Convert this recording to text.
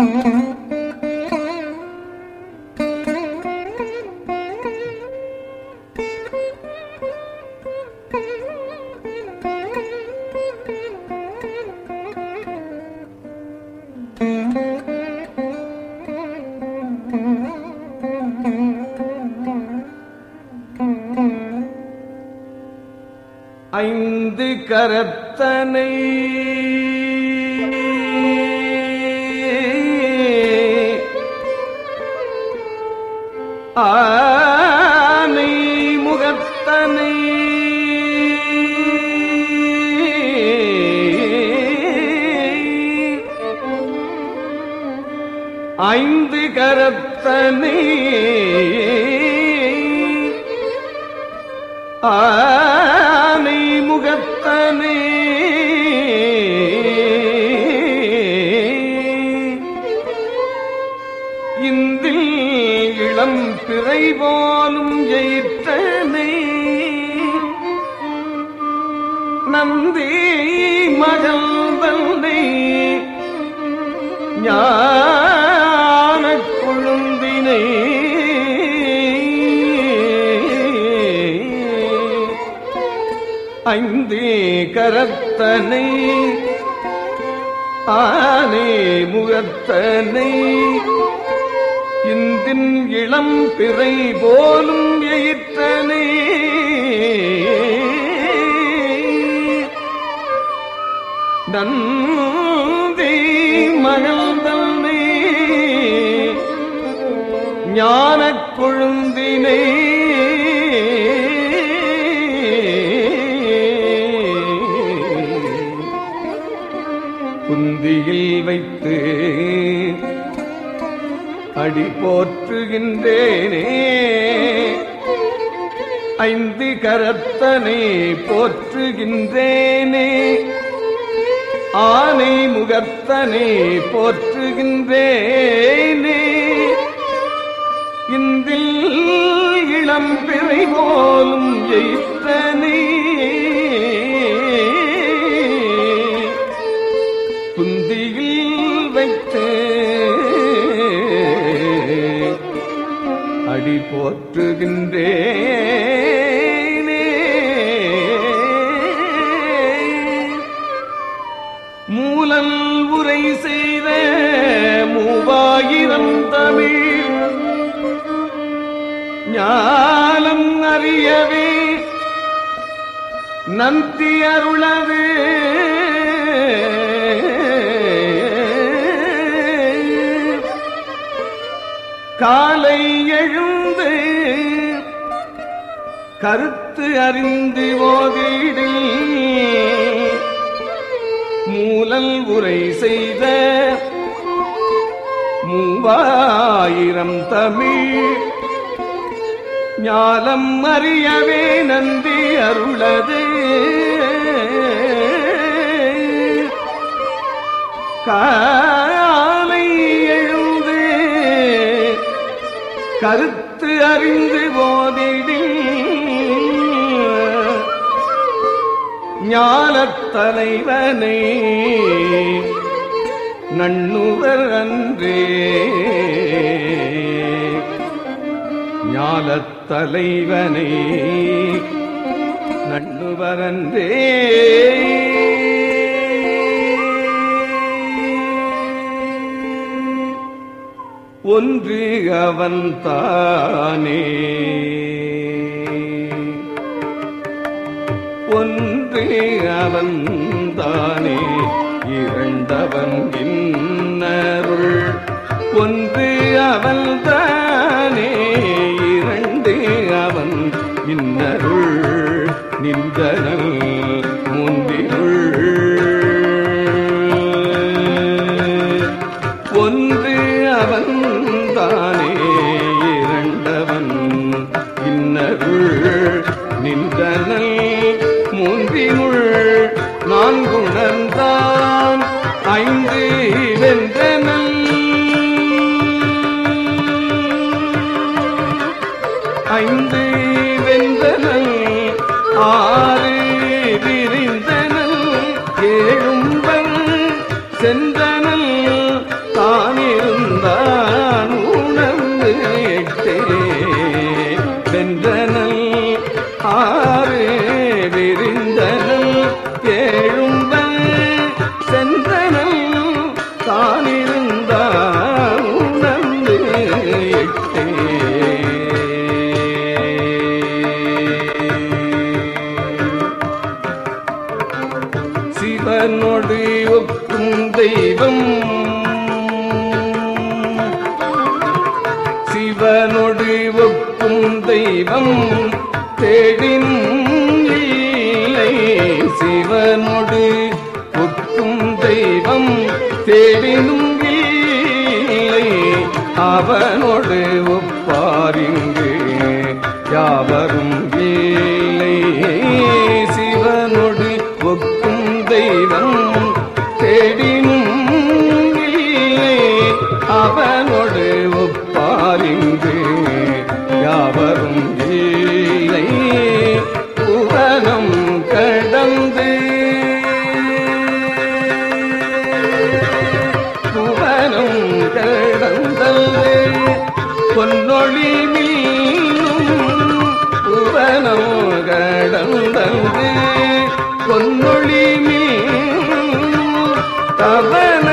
ஐந்து கரத்தனை ஆனை முகத்தனை ஐந்து கரத்தனை ஆனை முகத்தனே இந்தில் இளம் பிறை போலும் எயிற்றனே நந்தி மகள் தன்னை ஞான கொழுந்தினை ஐந்தே கரத்தனை ஆனே முகத்தனை இந்தின் இளம் பிறை போலும் எயிற்றனை நந்தி மகள்தனை ஞானக் கொழுந்தினை குந்தியில் வைத்து அடி போற்றுகின்றேனே ஐந்து கரத்தனை போற்றுகின்றேனே ஆனை முகத்தனை போற்றுகின்றேனே இந்தில் இளம் பிறை போலும் எய்த்தனே குந்தியில் வைத்து அடி போற்றுகின்றேனே மூலல் உரை செய்த மூவாயிரம் தமிழ் ஞானம் அறியவே நந்தி அருளது காலை எழுந்து கருத்து அறிந்து ஓதிடில் மூலல் உரை செய்த மூவாயிரம் தமிழ் ஞாலம் அறியவே நந்தி அருளது காலை எழுந்து கருத்து அறிந்து போதிடில் ஞானத் தலைவனை நண்ணுவர் அன்றே ஞானத் தலைவனை நண்ணுவரன்றே ஒன்று அவன் தானே ஒன்று அவன் தானே இரண்டவன் இன்னருள் ஒன்று அவன் தானே இரண்டு அவன் இன்னருள் நின்றனல் முந்திருள் ஒன்று அவன் தானே இரண்டவன் இன்னருள் நின்றனல் மூன்றினுள் நான்குணர்ந்தான் ஐந்து வென்றனல் ஐந்து வென்றனல் ஆறு விரிந்தனல் ஏழும்பல் சென்றனல் தானே ஏழும்ப சென்றனல் தானிருந்த உணர்ந்து எட்டே சிவனோடு ஒக்கும் தெய்வம் சிவனோடு ஒக்கும் தெய்வம் தேடின் இல்லை சிவனோடு ஒக்கும் தெய்வம் தேடினும் இல்லை அவனோடு ஒப்பாரிங்கு யாவரும் இல்லை சிவனோடு ஒக்கும் தெய்வம் தேடினும் இல்லை அவனோடு ஒப்பாரிங்கு யாவரும் இல்லை புவனம் கடந்து புவனம் கடந்தல்லே பொன்னொழி மீனும் புவனம் கடந்தல்லே பொன்னொழி மீனும் தவன